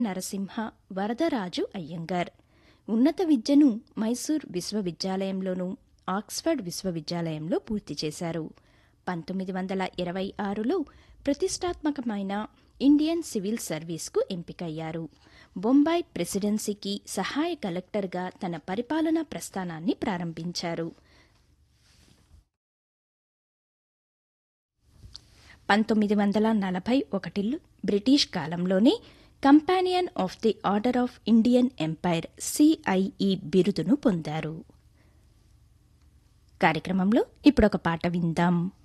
నరసింహ వరదరాజు అయ్యంగార్ ఉన్నత విద్యను మైసూర్ విశ్వవిద్యాలయంలోనూ ఆక్స్ఫర్డ్ విశ్వవిద్యాలయంలో పూర్తి చేశారు పంతొమ్మిది వందల ఇరవై ఆరులో ప్రతిష్టాత్మకమైన ఇండియన్ సివిల్ సర్వీస్కు ఎంపికయ్యారు బొంబాయి ప్రెసిడెన్సీకి సహాయ కలెక్టర్గా తన పరిపాలనా ప్రస్థానాన్ని ప్రారంభించారు పంతొమ్మిది వందల నలభై ఒకటిలో బ్రిటిష్ కాలంలోనే companion of the order of Indian empire CIE బిరుదును పొందారు కార్యక్రమంలో ఇప్పుడొక పాట విందాం